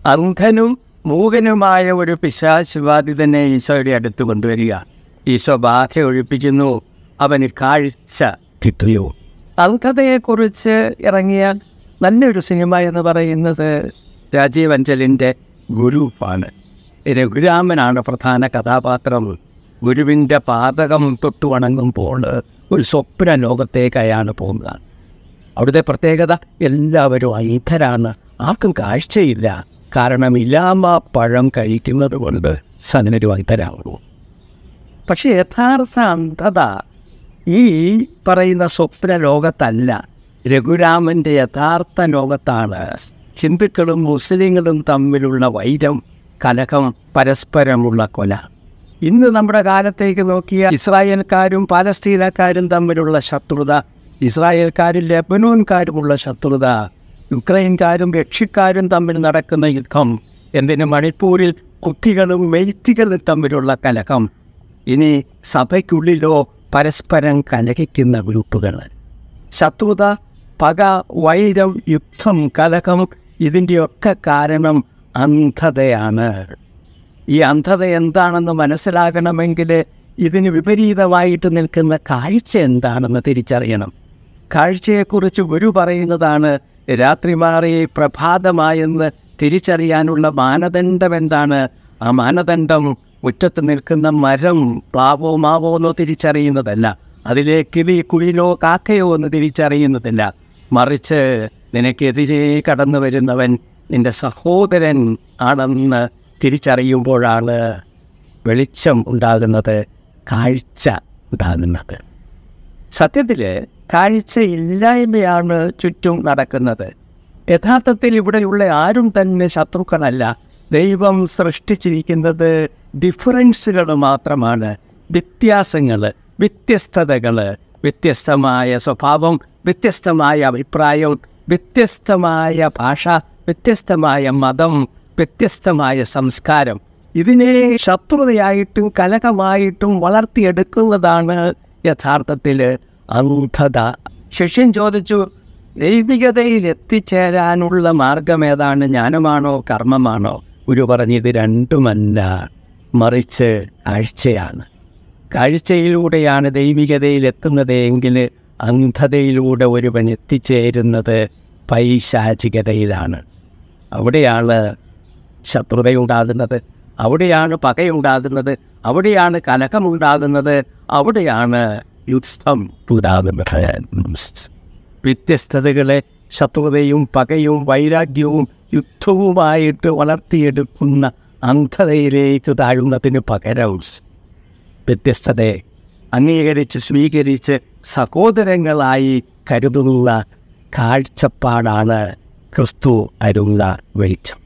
അന്ധനും മൂകനുമായ ഒരു പിശാശുബാധിതനെ ഈശോയുടെ അടുത്ത് കൊണ്ടുവരിക ഈശോ ബാധ ഒഴിപ്പിക്കുന്നു അവന് കാഴ്ച കിട്ടുകയോ അന്ധതയെക്കുറിച്ച് ഇറങ്ങിയ നല്ലൊരു സിനിമ എന്ന് പറയുന്നത് രാജീവ് അഞ്ചലിൻ്റെ ഗുരുവാണ് രഘുരാമനാണ് പ്രധാന കഥാപാത്രം ഗുരുവിൻ്റെ പാതകം തൊട്ട് വണങ്ങുമ്പോൾ ഒരു സ്വപ്ന ലോകത്തേക്ക് അയാൾ പോകുന്നത് അവിടുത്തെ പ്രത്യേകത എല്ലാവരും അന്ധരാണ് ആർക്കും കാഴ്ചയില്ല കാരണം ഇലാമ പഴം കഴിക്കുന്നത് കൊണ്ട് സനൊരു അന്ധരാകുന്നു പക്ഷെ യഥാർത്ഥ അന്ധത ഈ പറയുന്ന സ്വപ്ന ലോകത്തല്ല രഘുരാമൻ്റെ യഥാർത്ഥ ലോകത്താണ് ഹിന്ദുക്കളും മുസ്ലിങ്ങളും തമ്മിലുള്ള വൈരം കലഹം പരസ്പരമുള്ള കൊല ഇന്ന് നമ്മുടെ കാലത്തേക്ക് നോക്കിയ ഇസ്രായേൽക്കാരും പാലസ്തീനക്കാരും തമ്മിലുള്ള ശത്രുത ഇസ്രായേൽക്കാരും ലെബനോൻകാരുമുള്ള ശത്രുത യുക്രൈൻകാരും റഷ്യക്കാരും തമ്മിൽ നടക്കുന്ന യുദ്ധം എന്തിന് മണിപ്പൂരിൽ കുട്ടികളും മെയ്ത്തികളും തമ്മിലുള്ള കലഹം ഇനി സഭയ്ക്കുള്ളിലോ പരസ്പരം കലഹിക്കുന്ന ഗ്രൂപ്പുകൾ ശത്രുത പക വൈരം യുദ്ധം കലഹം ഇതിൻ്റെയൊക്കെ കാരണം അന്ധതയാണ് ഈ അന്ധത എന്താണെന്ന് മനസ്സിലാകണമെങ്കിൽ ഇതിന് വിപരീതമായിട്ട് നിൽക്കുന്ന കാഴ്ച എന്താണെന്ന് തിരിച്ചറിയണം കാഴ്ചയെക്കുറിച്ച് ഗുരു പറയുന്നതാണ് രാത്രി മാറി പ്രഭാതമായെന്ന് തിരിച്ചറിയാനുള്ള മാനദണ്ഡം എന്താണ് ആ മാനദണ്ഡം മുറ്റത്ത് നിൽക്കുന്ന മരം പ്ലാവോ മാവോ എന്നോ തിരിച്ചറിയുന്നതല്ല അതിലെ കിളി കുയിലോ കാക്കയോ എന്ന് തിരിച്ചറിയുന്നതില്ല മറിച്ച് നിനക്കെതിരെ കടന്നു വരുന്നവൻ നിന്റെ സഹോദരൻ ആണെന്ന് തിരിച്ചറിയുമ്പോഴാണ് വെളിച്ചം ഉണ്ടാകുന്നത് കാഴ്ച ഉണ്ടാകുന്നത് സത്യത്തിൽ കാഴ്ചയില്ലായ്മയാണ് ചുറ്റും നടക്കുന്നത് യഥാർത്ഥത്തിൽ ഇവിടെയുള്ള ആരും തന്നെ ശത്രുക്കളല്ല ദൈവം സൃഷ്ടിച്ചിരിക്കുന്നത് ഡിഫറൻസുകൾ മാത്രമാണ് വ്യത്യാസങ്ങൾ വ്യത്യസ്തതകൾ വ്യത്യസ്തമായ സ്വഭാവം വ്യത്യസ്തമായ അഭിപ്രായം വ്യത്യസ്തമായ ഭാഷ വ്യത്യസ്തമായ മതം വ്യത്യസ്തമായ സംസ്കാരം ഇതിനെ ശത്രുതയായിട്ടും കലകമായിട്ടും വളർത്തിയെടുക്കുന്നതാണ് യഥാർത്ഥത്തിൽ അന്ധത ശിഷ്യൻ ചോദിച്ചു ദൈവികതയിൽ എത്തിച്ചേരാനുള്ള മാർഗം ഏതാണ് ജ്ഞാനമാണോ കർമ്മമാണോ ഗുരു പറഞ്ഞു ഇത് രണ്ടുമല്ല മറിച്ച് കാഴ്ചയാണ് കാഴ്ചയിലൂടെയാണ് ദൈവികതയിൽ എത്തുന്നത് എങ്കിൽ അന്ധതയിലൂടെ ഒരുവൻ എത്തിച്ചേരുന്നത് പൈശാചികതയിലാണ് അവിടെയാണ് ശത്രുതയുണ്ടാകുന്നത് അവിടെയാണ് പകയുണ്ടാകുന്നത് അവിടെയാണ് കലഹമുണ്ടാകുന്നത് അവിടെയാണ് യുദ്ധം ഉണ്ടാകുന്നത് വ്യത്യസ്തതകളെ ശത്രുതയും പകയും വൈരാഗ്യവും യുദ്ധവുമായിട്ട് വളർത്തിയെടുക്കുന്ന അന്ധതയിലേക്ക് താഴുന്നതിന് പകരം വ്യത്യസ്തതയെ അംഗീകരിച്ച് സ്വീകരിച്ച് സഹോദരങ്ങളായി കരുതുന്ന കാഴ്ചപ്പാടാണ് ക്രിസ്തു അരുന്ന വെളിച്ചം